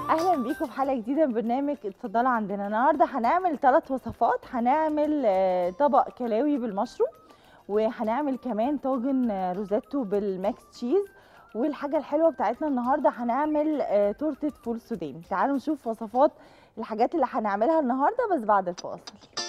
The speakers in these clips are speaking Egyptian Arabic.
اهلا بيكم في حلقه جديده من برنامج اتفضلوا عندنا النهارده هنعمل ثلاث وصفات هنعمل آه، طبق كلاوي بالمشروم وهنعمل كمان طاجن آه، روزيتو بالماكس تشيز والحاجه الحلوه بتاعتنا النهارده هنعمل آه، تورته فول سوداني تعالوا نشوف وصفات الحاجات اللي هنعملها النهارده بس بعد الفاصل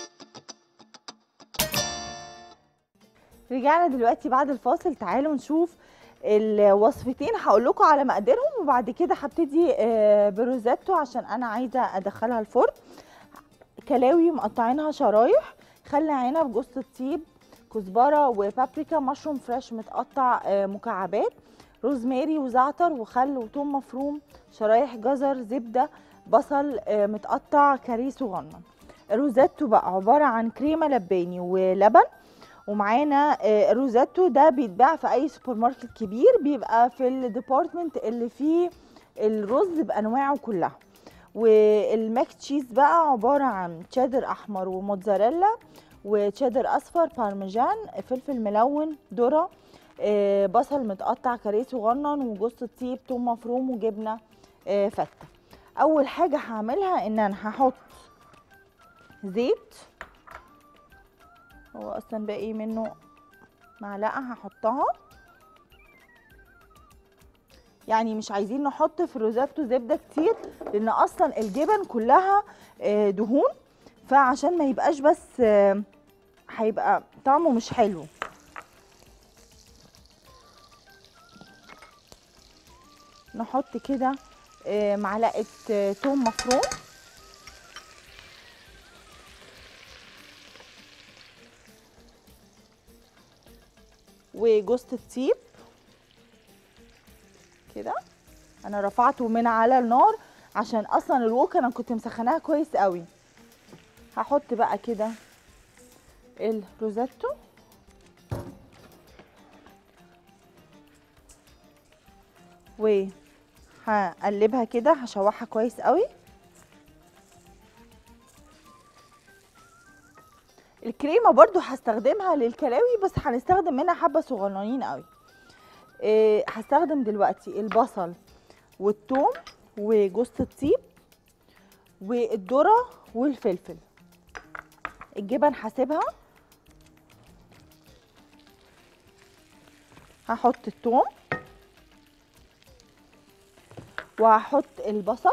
رجعنا دلوقتي بعد الفاصل تعالوا نشوف الوصفتين هقول لكم على مقاديرهم وبعد كده هبتدي آه، بروزيتو عشان انا عايزه ادخلها الفرن كلاوي مقطعينها شرايح خل عنب جوز الطيب كزبره وبابريكا مشروم فريش متقطع آه، مكعبات روزماري وزعتر وخل وثوم مفروم شرايح جزر زبده بصل آه، متقطع كاريه صغنن الروزيتو بقى عباره عن كريمه لباني ولبن ومعانا آه، روزاتو ده بيتباع في اي سوبر ماركت كبير بيبقى في الديبارتمنت اللي فيه الرز بانواعه كلها والماك تشيز بقى عباره عن تشيدر احمر وموتزاريلا وتشيدر اصفر بارميجان فلفل ملون ذره آه، بصل متقطع كاريه صغنن وجوز الطيب توم مفروم وجبنه آه، فته اول حاجه هعملها ان انا هحط زيت هو اصلا باقي منه معلقه هحطها يعني مش عايزين نحط في الروزاتو زبده كتير لان اصلا الجبن كلها آه، دهون فعشان ما يبقاش بس آه، هيبقى طعمه مش حلو نحط كده آه، معلقه آه، توم مفروم وجوز الطيب كده انا رفعته من على النار عشان اصلا الوك انا كنت مسخناها كويس قوي هحط بقى كده الروزاتو وهقلبها كده هشوحها كويس قوي الكريمه برضو هستخدمها للكلاوي بس هنستخدم منها حبه صغننين قوي إيه هستخدم دلوقتي البصل والثوم وجوز الطيب والذره والفلفل الجبن هسيبها هحط الثوم وهحط البصل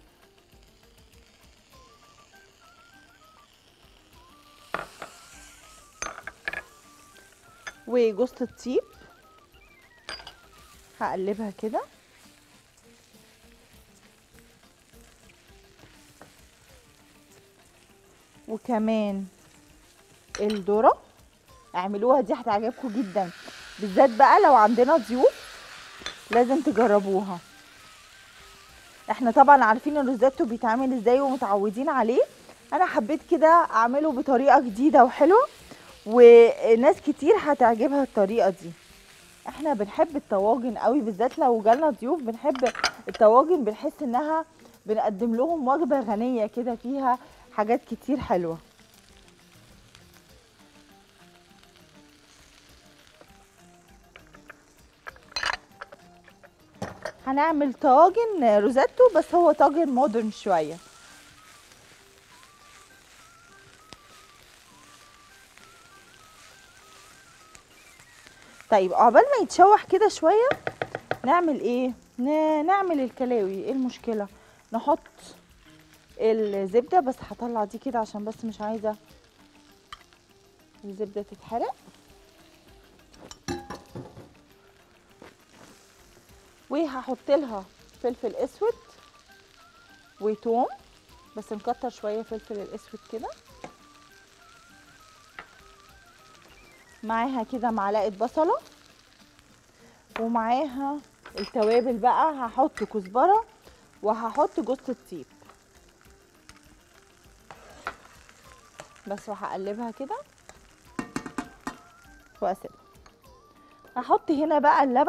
وجوز الطيب هقلبها كده وكمان الذره اعملوها دي هتعجبكم جدا بالذات بقى لو عندنا ضيوف لازم تجربوها احنا طبعا عارفين الروزاتو بيتعمل ازاي ومتعودين عليه انا حبيت كده اعمله بطريقه جديده وحلوه وناس كتير هتعجبها الطريقه دي احنا بنحب الطواجن قوي بالذات لو جالنا ضيوف بنحب الطواجن بنحس انها بنقدم لهم وجبه غنيه كده فيها حاجات كتير حلوه هنعمل طاجن روزاتو بس هو طاجن مودرن شويه طيب عقبال ما يتشوح كده شويه نعمل ايه ن- نعمل الكلاوي ايه المشكله نحط الزبده بس هطلع دي كده عشان بس مش عايزه الزبده تتحرق وهحط لها فلفل اسود وتوم بس نكتر شويه فلفل الاسود كده معاها كده معلقه بصله ومعاها التوابل بقى هحط كزبره وهحط جوز الطيب بس وهقلبها كده واسيبها هحط هنا بقى اللبن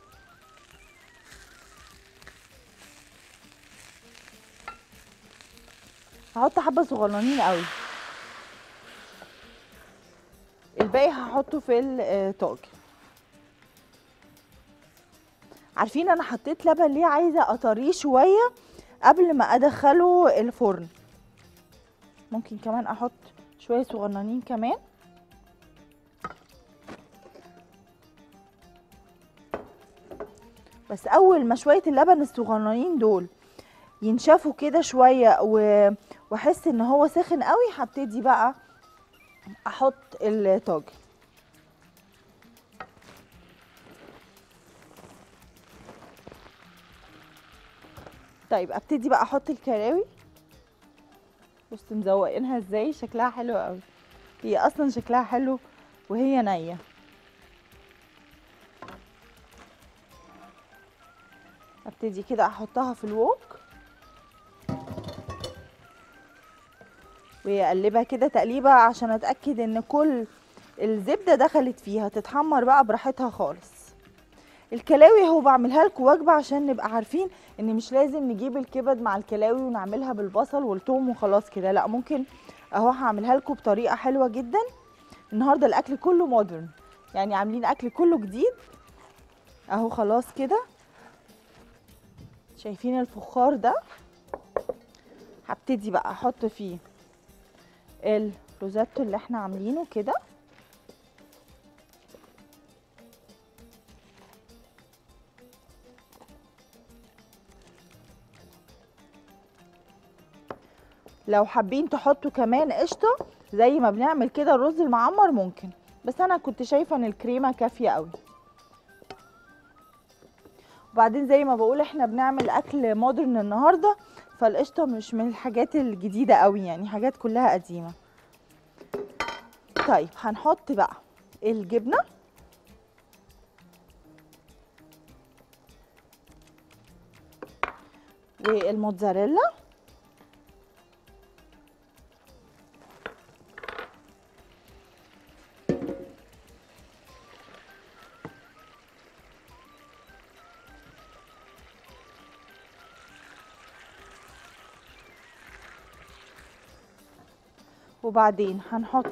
هحط حبه صغننين قوي الباقي هحطه في الطاجن عارفين انا حطيت لبن ليه عايزه اطريه شويه قبل ما ادخله الفرن ممكن كمان احط شويه صغننين كمان بس اول ما شويه اللبن الصغننين دول ينشفوا كده شويه و- واحس ان هو سخن قوي هبتدي بقى احط الطاجن طيب ابتدي بقى احط الكلاوي بص مزوقينها ازاي شكلها حلو قوي هي اصلا شكلها حلو وهي نيه ابتدي كده احطها في الوok واقلبها كده تقليبه عشان اتاكد ان كل الزبده دخلت فيها تتحمر بقى براحتها خالص الكلاوي هو بعملها لكم وجبه عشان نبقى عارفين ان مش لازم نجيب الكبد مع الكلاوي ونعملها بالبصل والثوم وخلاص كده لا ممكن اهو هعملها لكم بطريقه حلوه جدا النهارده الاكل كله مودرن يعني عاملين اكل كله جديد اهو خلاص كده شايفين الفخار ده هبتدي بقى احط فيه الروزاتو اللي احنا عاملينه كده لو حابين تحطوا كمان قشطه زي ما بنعمل كده الرز المعمر ممكن بس انا كنت شايفه ان الكريمه كافيه قوي وبعدين زي ما بقول احنا بنعمل اكل مودرن النهارده فالقشطه مش من الحاجات الجديده قوي يعني حاجات كلها قديمه طيب هنحط بقى الجبنه والموتزاريلا وبعدين هنحط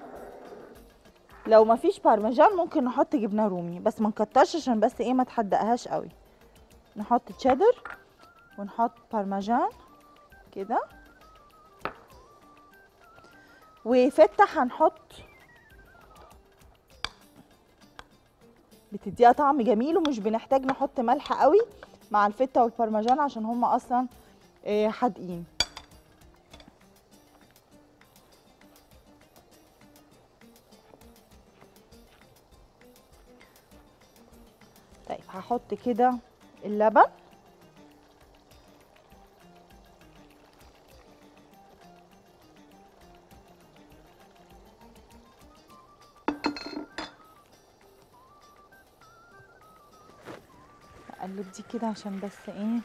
لو مفيش بارميجان ممكن نحط جبنه رومي بس ما نكترش عشان بس ايه ما تحدقهاش قوي نحط تشيدر ونحط بارميجان كده وفته هنحط بتديها طعم جميل ومش بنحتاج نحط ملح قوي مع الفته والبارميجان عشان هم اصلا آه، حادقين طيب هحط كده اللبن اقلب دي كده عشان بس ايه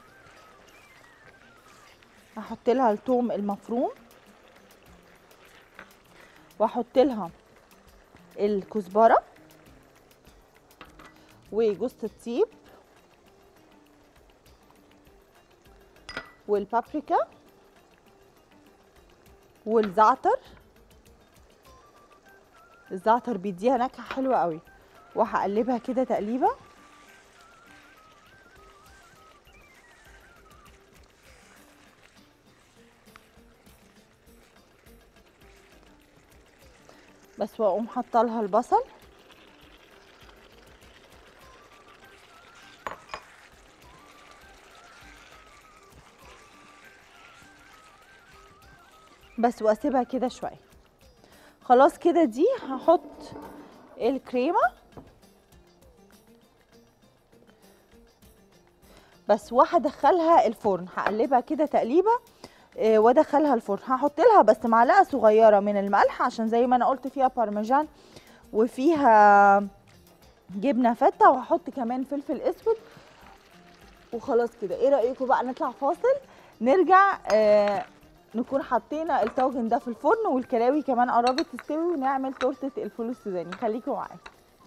هحط لها الثوم المفروم واحط لها الكزبره وجوز الطيب والبابريكا والزعتر الزعتر بيديها نكهه حلوه قوي وهقلبها كده تقليبه بس واقوم حاطه لها البصل بس واسيبها كده شويه خلاص كده دي هحط الكريمه بس وهدخلها الفرن هقلبها كده تقليبه آه، وادخلها الفرن هحط لها بس معلقه صغيره من الملح عشان زي ما انا قلت فيها بارميجان وفيها جبنه فته وهحط كمان فلفل اسود وخلاص كده ايه رايكم بقى نطلع فاصل نرجع آه نكون حطينا الطاجن ده في الفرن والكلاوي كمان قربت تستوي ونعمل تورته الفول السوداني خليكم معايا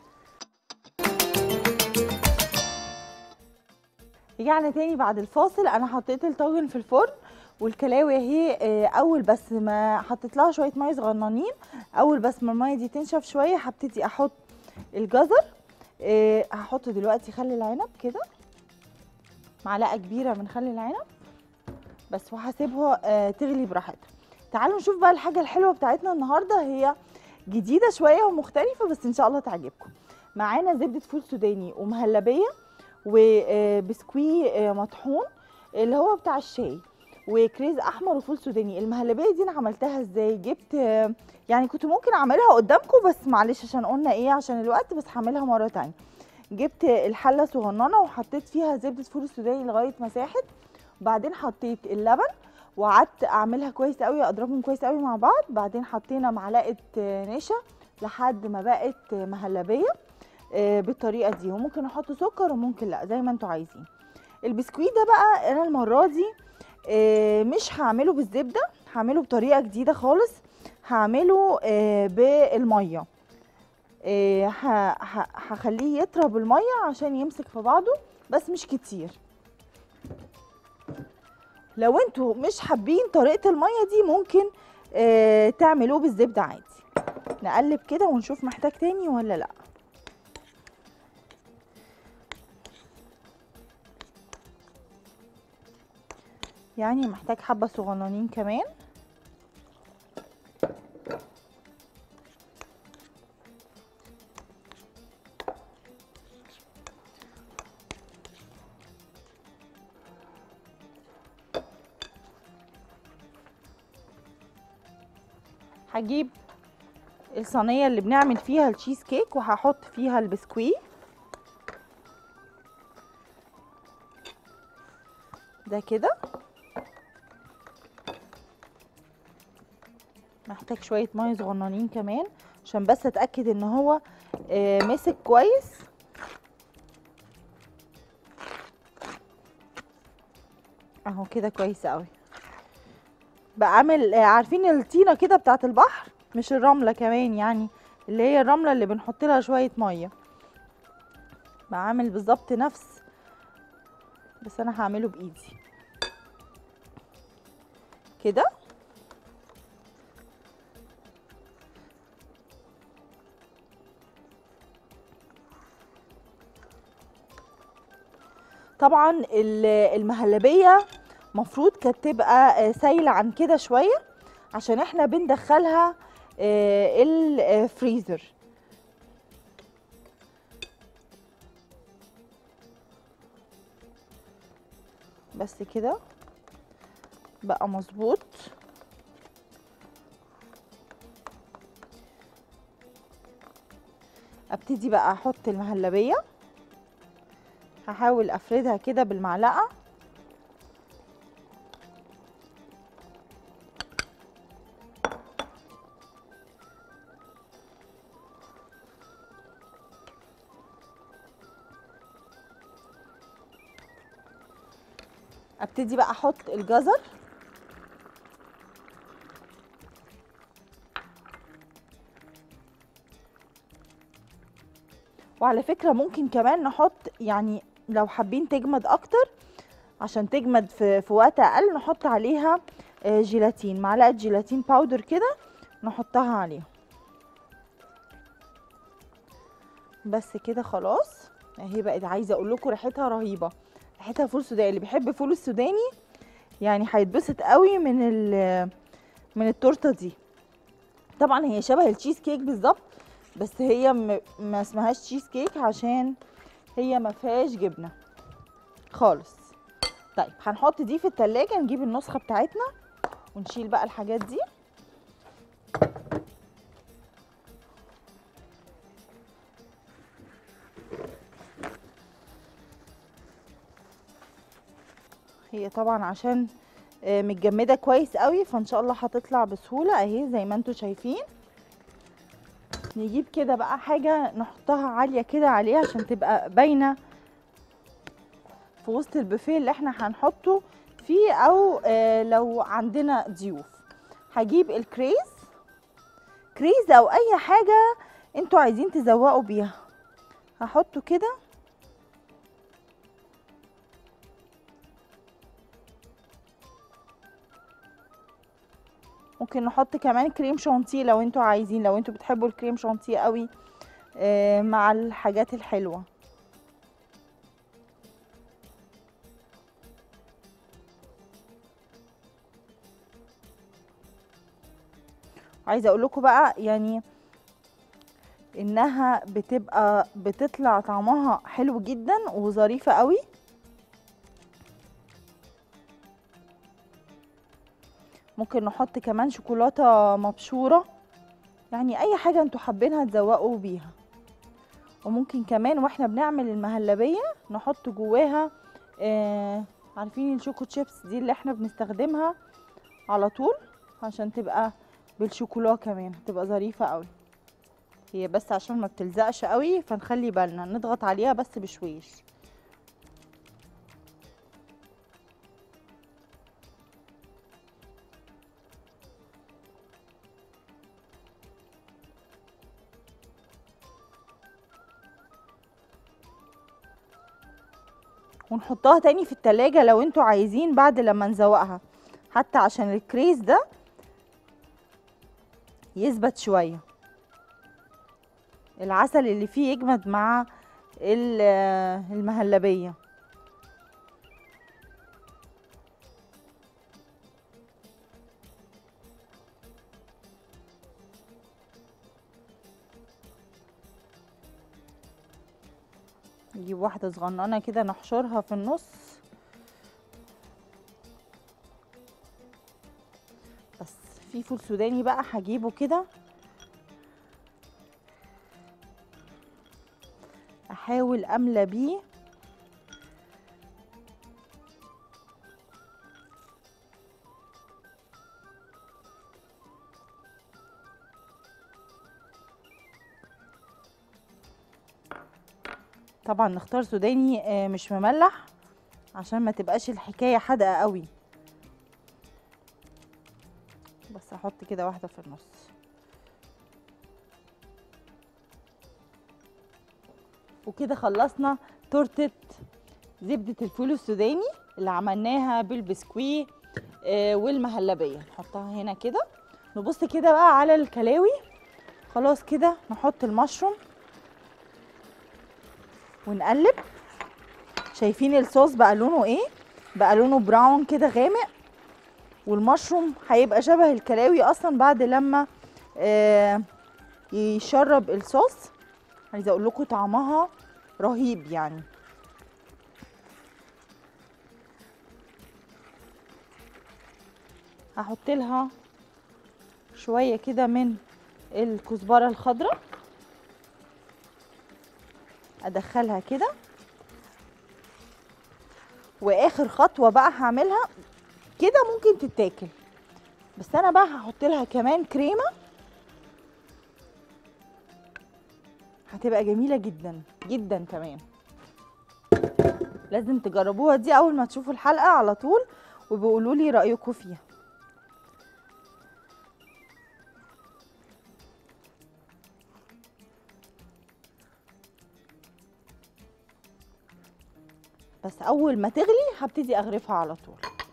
رجعنا تاني بعد الفاصل انا حطيت الطاجن في الفرن والكلاوي اهي آه، اول بس ما حطيت لها شويه ميه صغننين اول بس ما الميه دي تنشف شويه هبتدي احط الجزر آه، هحط دلوقتي خل العنب كده معلقه كبيره من خل العنب بس وهسيبها آه، تغلي براحتها تعالوا نشوف بقى الحاجه الحلوه بتاعتنا النهارده هي جديده شويه ومختلفه بس ان شاء الله تعجبكم معانا زبده فول سوداني ومهلبيه وبسكوي آه، مطحون اللي هو بتاع الشاي وكريز احمر وفول سوداني المهلبيه دي انا عملتها ازاي جبت آه، يعني كنت ممكن اعملها قدامكم بس معلش عشان قلنا ايه عشان الوقت بس هعملها مره تانية جبت الحله صغننه وحطيت فيها زبده فول السوداني لغايه ما ساحت وبعدين حطيت اللبن وقعدت اعملها كويس قوي اضربهم كويس قوي مع بعض بعدين حطينا معلقه آه، نشا لحد ما بقت آه، مهلبيه آه، بالطريقه دي وممكن احط سكر وممكن لا زي ما انتوا عايزين البسكويت ده بقى انا المره دي آه، مش هعمله بالزبده هعمله بطريقه جديده خالص هعمله آه، بالميه آه، ه- ه- هخليه يطرى بالميه عشان يمسك في بعضه بس مش كتير لو انتوا مش حابين طريقه الميه دي ممكن آه، تعملوه بالزبده عادي نقلب كده ونشوف محتاج تاني ولا لا يعني محتاج حبه صغننين كمان هجيب الصينيه اللي بنعمل فيها التشيز كيك وهحط فيها البسكوي ده كده محتاج شويه ميه صغننين كمان عشان بس اتاكد ان هو آه، ماسك كويس اهو كده كويس قوي بعمل آه، عارفين الطينه كده بتاعت البحر مش الرمله كمان يعني اللي هي الرمله اللي بنحط لها شويه ميه بعمل بالظبط نفس بس انا هعمله بايدي كده طبعا ال- المهلبيه مفروض كانت تبقى آه، سايله عن كده شويه عشان احنا بندخلها آه، الفريزر بس كده بقى مظبوط ابتدي بقى احط المهلبيه هحاول افردها كده بالمعلقه ابتدي بقى احط الجزر وعلى فكرة ممكن كمان نحط يعني لو حابين تجمد اكتر عشان تجمد في, في وقت اقل نحط عليها آه، جيلاتين معلقة جيلاتين باودر كده نحطها عليها بس كده خلاص اهي بقت عايزه اقول لكم ريحتها رهيبه ريحتها فول سوداني اللي بيحب فول السوداني يعني هيتبسط قوي من ال من التورته دي طبعا هي شبه التشيز كيك بالظبط بس هي م- ما اسمهاش تشيز كيك عشان هي ما فيهاش جبنه خالص طيب هنحط دي في التلاجة نجيب النسخه بتاعتنا ونشيل بقى الحاجات دي هي طبعا عشان آه، متجمده كويس قوي فان شاء الله هتطلع بسهوله اهي زي ما انتم شايفين نجيب كده بقى حاجه نحطها عاليه كده عليها عشان تبقى باينه في وسط البوفيه اللي احنا هنحطه فيه او آه، لو عندنا ضيوف هجيب الكريز كريز او اي حاجه انتوا عايزين تزوقوا بيها هحطه كده ممكن نحط كمان كريم شانتيه لو انتوا عايزين لو انتوا بتحبوا الكريم شانتيه قوي آه، مع الحاجات الحلوه عايزه اقول لكم بقى يعني انها بتبقى بتطلع طعمها حلو جدا وظريفه قوي ممكن نحط كمان شوكولاته مبشوره يعني اي حاجه انتوا حابينها تزوقوا بيها وممكن كمان واحنا بنعمل المهلبيه نحط جواها آه عارفين الشوكو تشيبس دي اللي احنا بنستخدمها على طول عشان تبقى بالشوكولا كمان تبقى ظريفه قوي هي بس عشان ما بتلزقش قوي فنخلي بالنا نضغط عليها بس بشويش ونحطها تاني في التلاجة لو انتوا عايزين بعد لما نزوقها حتى عشان الكريز ده يثبت شوية العسل اللي فيه يجمد مع ال- المهلبية نجيب واحدة صغننة كده نحشرها في النص بس في فول سوداني بقى هجيبه كده احاول املى بيه طبعا نختار سوداني آه، مش مملح عشان ما تبقاش الحكايه حادقه قوي بس احط كده واحده في النص وكده خلصنا تورته زبده الفول السوداني اللي عملناها بالبسكوي آه، والمهلبيه نحطها هنا كده نبص كده بقى على الكلاوي خلاص كده نحط المشروم ونقلب شايفين الصوص بقى لونه ايه بقى لونه براون كده غامق والمشروم هيبقى شبه الكلاوي اصلا بعد لما آه يشرب الصوص عايزه اقول لكم طعمها رهيب يعني هحط لها شويه كده من الكزبره الخضراء ادخلها كده واخر خطوه بقى هعملها كده ممكن تتاكل بس انا بقى هحط لها كمان كريمه هتبقى جميله جدا جدا كمان لازم تجربوها دي اول ما تشوفوا الحلقه على طول وبيقولوا لي رايكم فيها بس اول ما تغلي هبتدي اغرفها على طول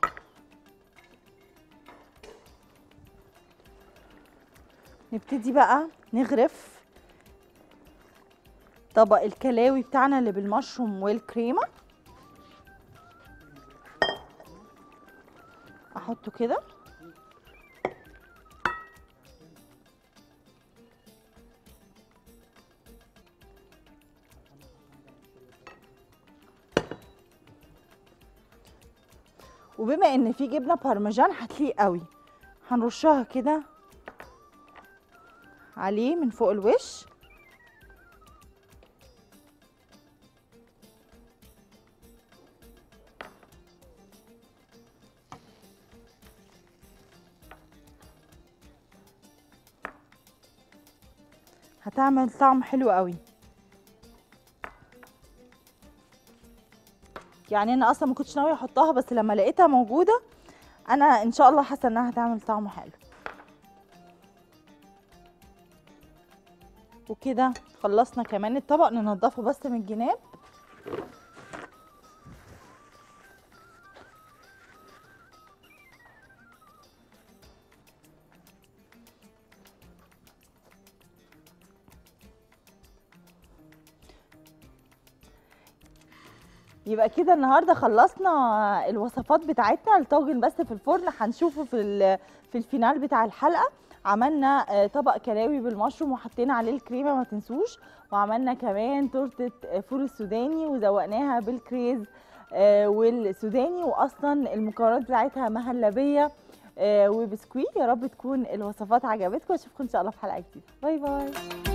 نبتدي بقى نغرف طبق الكلاوي بتاعنا اللي بالمشروم والكريمه احطه كده وبما ان في جبنه بارميجان هتليق قوي هنرشها كده عليه من فوق الوش هتعمل طعم حلو قوي يعني انا اصلا ما كنتش ناويه احطها بس لما لقيتها موجوده انا ان شاء الله حاسه انها هتعمل طعم حلو وكده خلصنا كمان الطبق ننضفه بس من الجناب يبقى كده النهارده خلصنا الوصفات بتاعتنا الطاجن بس في الفرن هنشوفه في ال- في الفينال بتاع الحلقه عملنا آه، طبق كلاوي بالمشروم وحطينا عليه الكريمه ما تنسوش وعملنا كمان تورته آه، فول السوداني وزوقناها بالكريز آه، والسوداني واصلا المكونات بتاعتها مهلبيه آه، وبسكويت يا رب تكون الوصفات عجبتكم اشوفكم ان شاء الله في حلقه جديده باي باي